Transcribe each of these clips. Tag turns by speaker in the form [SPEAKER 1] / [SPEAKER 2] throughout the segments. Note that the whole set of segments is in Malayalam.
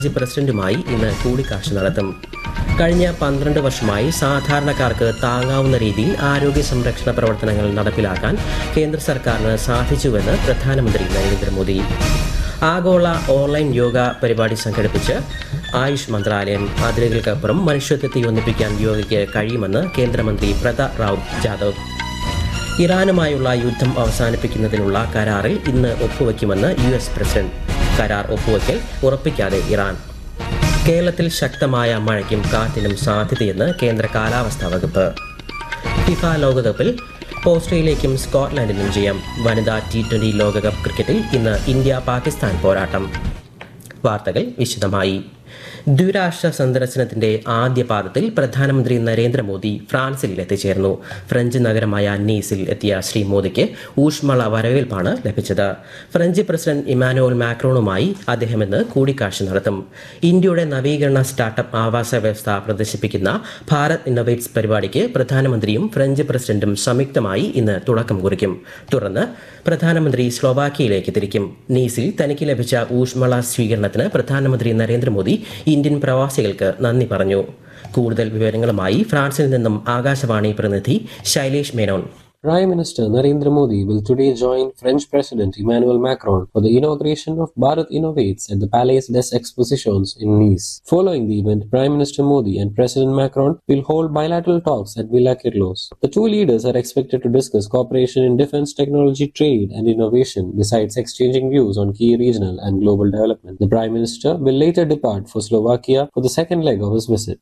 [SPEAKER 1] രാജ്യ പ്രസിഡന്റുമായി ഇന്ന് കൂടിക്കാഴ്ച നടത്തും കഴിഞ്ഞ പന്ത്രണ്ട് വർഷമായി സാധാരണക്കാർക്ക് താങ്ങാവുന്ന രീതിയിൽ ആരോഗ്യ സംരക്ഷണ പ്രവർത്തനങ്ങൾ നടപ്പിലാക്കാൻ കേന്ദ്ര സർക്കാരിന് സാധിച്ചുവെന്ന് പ്രധാനമന്ത്രി നരേന്ദ്രമോദി ആഗോള ഓൺലൈൻ യോഗ പരിപാടി സംഘടിപ്പിച്ച് ആയുഷ് മന്ത്രാലയം അതിരുകൾക്കപ്പുറം മനുഷ്യത്വത്തെ ഒന്നിപ്പിക്കാൻ യോഗയ്ക്ക് കഴിയുമെന്ന് കേന്ദ്രമന്ത്രി പ്രതാപ് റാവു ജാദവ് ഇറാനുമായുള്ള യുദ്ധം അവസാനിപ്പിക്കുന്നതിനുള്ള കരാറിൽ ഇന്ന് ഒപ്പുവെക്കുമെന്ന് യു എസ് പ്രസിഡന്റ് കരാർ ഒപ്പുവെക്കൽ ഉറപ്പിക്കാതെ ഇറാൻ കേരളത്തിൽ ശക്തമായ മഴയ്ക്കും കാറ്റിനും സാധ്യതയെന്ന് കേന്ദ്ര കാലാവസ്ഥാ വകുപ്പ് ഫിഫ ലോകകപ്പിൽ ഓസ്ട്രേലിയയ്ക്കും സ്കോട്ട്ലൻഡിനും ജയം വനിതാ ടി ട്വന്റി ലോകകപ്പ് ക്രിക്കറ്റിൽ ഇന്ന് ഇന്ത്യ പാകിസ്ഥാൻ പോരാട്ടം വാർത്തകൾ വിശദമായി ദ്വിരാഷ്ട്ര സന്ദർശനത്തിന്റെ ആദ്യ പാദത്തിൽ പ്രധാനമന്ത്രി നരേന്ദ്രമോദി ഫ്രാൻസിൽ എത്തിച്ചേർന്നു ഫ്രഞ്ച് നഗരമായ നീസിൽ എത്തിയ ശ്രീ മോദിക്ക് ഊഷ്മള വരവേൽപ്പാണ് ലഭിച്ചത് ഫ്രഞ്ച് പ്രസിഡന്റ് ഇമാനുവൽ മാക്രോണുമായി അദ്ദേഹം ഇന്ന് കൂടിക്കാഴ്ച നടത്തും ഇന്ത്യയുടെ നവീകരണ സ്റ്റാർട്ടപ്പ് ആവാസ വ്യവസ്ഥ പ്രദർശിപ്പിക്കുന്ന ഭാരത് ഇന്നോവേറ്റ്സ് പരിപാടിക്ക് പ്രധാനമന്ത്രിയും ഫ്രഞ്ച് പ്രസിഡന്റും സംയുക്തമായി ഇന്ന് തുടക്കം കുറിക്കും തുടർന്ന് പ്രധാനമന്ത്രി സ്ലോവാക്കിയയിലേക്ക് തിരിക്കും നീസിൽ തനിക്ക് ലഭിച്ച ഊഷ്മള സ്വീകരണത്തിന് പ്രധാനമന്ത്രി നരേന്ദ്രമോദി ഇന്ത്യൻ പ്രവാസികൾക്ക് നന്ദി പറഞ്ഞു കൂടുതൽ വിവരങ്ങളുമായി ഫ്രാൻസിൽ നിന്നും ആകാശവാണി പ്രതിനിധി Shailesh Menon
[SPEAKER 2] Prime Minister Narendra Modi will today join French President Emmanuel Macron for the inauguration of Bharat Innovates at the Palais des Expositions in Nice. Following the event, Prime Minister Modi and President Macron will hold bilateral talks at Villa Kirlos. The two leaders are expected to discuss cooperation in defense technology, trade, and innovation, besides exchanging views on key regional and global development. The Prime Minister will later depart for Slovakia for the second leg of his visit.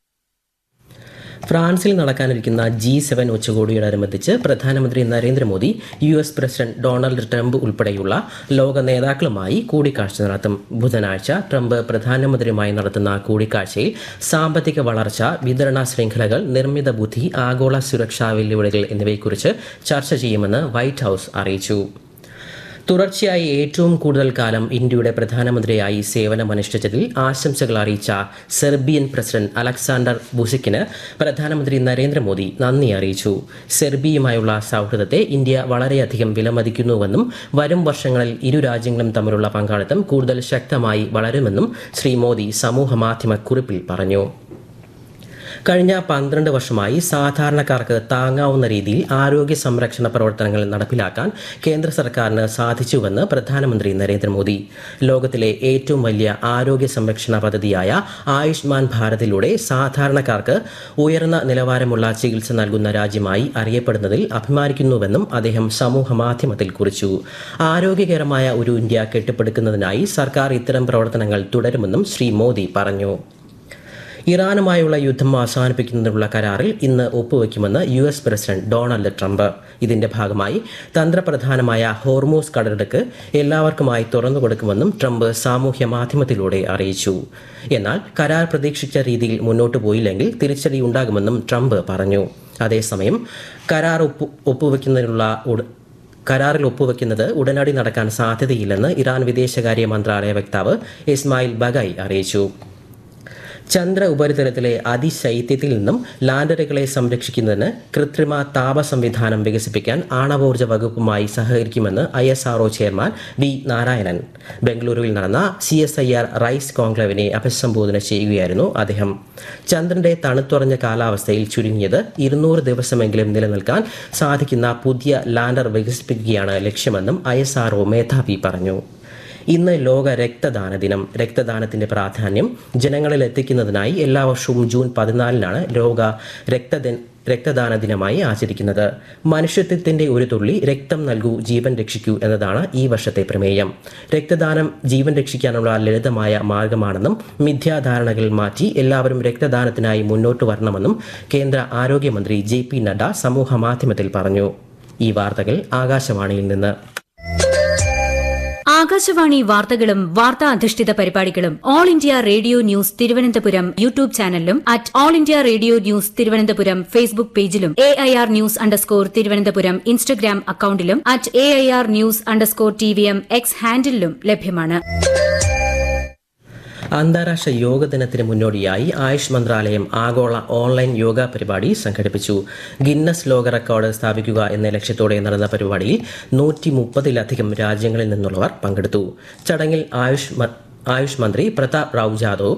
[SPEAKER 1] ഫ്രാൻസിൽ നടക്കാനിരിക്കുന്ന ജി സെവൻ ഉച്ചകോടിയോടനുബന്ധിച്ച് പ്രധാനമന്ത്രി Narendra Modi U S president Donald Trump ഉൾപ്പെടെയുള്ള ലോക നേതാക്കളുമായി കൂടിക്കാഴ്ച നടത്തും ബുധനാഴ്ച ട്രംപ് പ്രധാനമന്ത്രിയുമായി നടത്തുന്ന കൂടിക്കാഴ്ചയിൽ സാമ്പത്തിക വളർച്ച വിതരണ ശൃംഖലകൾ നിർമ്മിത ബുദ്ധി ആഗോള സുരക്ഷാ വെല്ലുവിളികൾ എന്നിവയെക്കുറിച്ച് ചർച്ച ചെയ്യുമെന്ന് വൈറ്റ് ഹൌസ് അറിയിച്ചു തുടർച്ചയായി ഏറ്റവും കൂടുതൽ കാലം ഇന്ത്യയുടെ പ്രധാനമന്ത്രിയായി സേവനമനുഷ്ഠിച്ചതിൽ ആശംസകൾ അറിയിച്ച സെർബിയൻ പ്രസിഡന്റ് അലക്സാണ്ടർ ബുസിക്കിന് പ്രധാനമന്ത്രി നരേന്ദ്രമോദി നന്ദി അറിയിച്ചു സെർബിയയുമായുള്ള സൗഹൃദത്തെ ഇന്ത്യ വളരെയധികം വിലമതിക്കുന്നുവെന്നും വരും വർഷങ്ങളിൽ ഇരു രാജ്യങ്ങളും തമ്മിലുള്ള പങ്കാളിത്തം കൂടുതൽ ശക്തമായി വളരുമെന്നും ശ്രീ മോദി സമൂഹമാധ്യമ കുറിപ്പിൽ പറഞ്ഞു കഴിഞ്ഞ പന്ത്രണ്ട് വർഷമായി സാധാരണക്കാർക്ക് താങ്ങാവുന്ന രീതിയിൽ ആരോഗ്യ സംരക്ഷണ പ്രവർത്തനങ്ങൾ നടപ്പിലാക്കാൻ കേന്ദ്ര സർക്കാരിന് സാധിച്ചുവെന്ന് പ്രധാനമന്ത്രി നരേന്ദ്രമോദി ലോകത്തിലെ ഏറ്റവും വലിയ ആരോഗ്യ സംരക്ഷണ പദ്ധതിയായ ആയുഷ്മാൻ ഭാരതിലൂടെ സാധാരണക്കാർക്ക് ഉയർന്ന നിലവാരമുള്ള ചികിത്സ നൽകുന്ന രാജ്യമായി അറിയപ്പെടുന്നതിൽ അഭിമാനിക്കുന്നുവെന്നും അദ്ദേഹം സമൂഹ മാധ്യമത്തിൽ കുറിച്ചു ആരോഗ്യകരമായ ഒരു ഇന്ത്യ കെട്ടിപ്പടുക്കുന്നതിനായി സർക്കാർ ഇത്തരം പ്രവർത്തനങ്ങൾ തുടരുമെന്നും ശ്രീ മോദി പറഞ്ഞു ഇറാനുമായുള്ള യുദ്ധം അവസാനിപ്പിക്കുന്നതിനുള്ള കരാറിൽ ഇന്ന് ഒപ്പുവെക്കുമെന്ന് U S president Donald Trump ഇതിന്റെ ഭാഗമായി തന്ത്രപ്രധാനമായ ഹോർമോസ് കടലിടുക്ക് എല്ലാവർക്കുമായി തുറന്നു കൊടുക്കുമെന്നും ട്രംപ് സാമൂഹ്യ മാധ്യമത്തിലൂടെ അറിയിച്ചു എന്നാൽ കരാർ പ്രതീക്ഷിച്ച രീതിയിൽ മുന്നോട്ടു പോയില്ലെങ്കിൽ തിരിച്ചടി ഉണ്ടാകുമെന്നും ട്രംപ് പറഞ്ഞു അതേസമയം കരാർ ഒപ്പു ഒപ്പുവെക്കുന്നതിനുള്ള ഉട- കരാറിൽ ഒപ്പുവെക്കുന്നത് ഉടനടി നടക്കാൻ സാധ്യതയില്ലെന്ന് ഇറാൻ വിദേശകാര്യ മന്ത്രാലയ വക്താവ് ഇസ്മായിൽ ബഗായി അറിയിച്ചു ചന്ദ്ര ഉപരിതലത്തിലെ അതിശൈത്യത്തിൽ നിന്നും ലാൻഡറുകളെ സംരക്ഷിക്കുന്നതിന് കൃത്രിമ താപ സംവിധാനം വികസിപ്പിക്കാൻ ആണവോർജ്ജ വകുപ്പുമായി സഹകരിക്കുമെന്ന് I S R O chairman V Narayanan ബംഗളൂരുവിൽ നടന്ന C S I R rise കോൺക്ലേവിനെ അഭിസംബോധന ചെയ്യുകയായിരുന്നു അദ്ദേഹം ചന്ദ്രന്റെ തണുത്തുറഞ്ഞ കാലാവസ്ഥയിൽ ചുരുങ്ങിയത് ഇരുന്നൂറ് ദിവസമെങ്കിലും നിലനിൽക്കാൻ സാധിക്കുന്ന പുതിയ ലാൻഡർ വികസിപ്പിക്കുകയാണ് ലക്ഷ്യമെന്നും ഐ എസ് ആർഒ മേധാവി പറഞ്ഞു ഇന്ന് ലോക രക്തദാന ദിനം രക്തദാനത്തിന്റെ പ്രാധാന്യം ജനങ്ങളിൽ എത്തിക്കുന്നതിനായി എല്ലാ വർഷവും ജൂൺ പതിനാലിനാണ് ലോക രക്തദ രക്തദാന ദിനമായി ആചരിക്കുന്നത് മനുഷ്യത്വത്തിന്റെ ഒരു തുള്ളി രക്തം നൽകൂ ജീവൻ രക്ഷിക്കൂ എന്നതാണ് ഈ വർഷത്തെ പ്രമേയം രക്തദാനം ജീവൻ രക്ഷിക്കാനുള്ള ലളിതമായ മാർഗമാണെന്നും മിഥ്യാധാരണകൾ മാറ്റി എല്ലാവരും രക്തദാനത്തിനായി മുന്നോട്ട് വരണമെന്നും കേന്ദ്ര ആരോഗ്യമന്ത്രി ജെ പി നഡ്ഡ സമൂഹ മാധ്യമത്തിൽ പറഞ്ഞു ഈ വാർത്തകൾ ആകാശവാണിയിൽ നിന്ന്
[SPEAKER 3] ആകാശവാണി വാർത്തകളും വാർത്താ അധിഷ്ഠിത പരിപാടികളും all India radio news Thiruvananthapuram YouTube ചാനലിലും at all India radio news Thiruvananthapuram Facebook പേജിലും A I R news underscore Thiruvananthapuram Instagram അക്കൌണ്ടിലും at A I R news underscore T V M X ഹാൻഡിലും ലഭ്യമാണ്
[SPEAKER 1] അന്താരാഷ്ട്ര യോഗ ദിനത്തിന് മുന്നോടിയായി ആയുഷ് മന്ത്രാലയം ആഗോള ഓൺലൈൻ യോഗ പരിപാടി സംഘടിപ്പിച്ചു ഗിന്നസ് ലോക റെക്കോർഡ് സ്ഥാപിക്കുക എന്ന ലക്ഷ്യത്തോടെ നടന്ന പരിപാടിയിൽ നൂറ്റി മുപ്പതിലധികം രാജ്യങ്ങളിൽ നിന്നുള്ളവർ പങ്കെടുത്തു ചടങ്ങിൽ ആയുഷ് മ- ആയുഷ് മന്ത്രി പ്രതാപ് റാവു ജാദവ്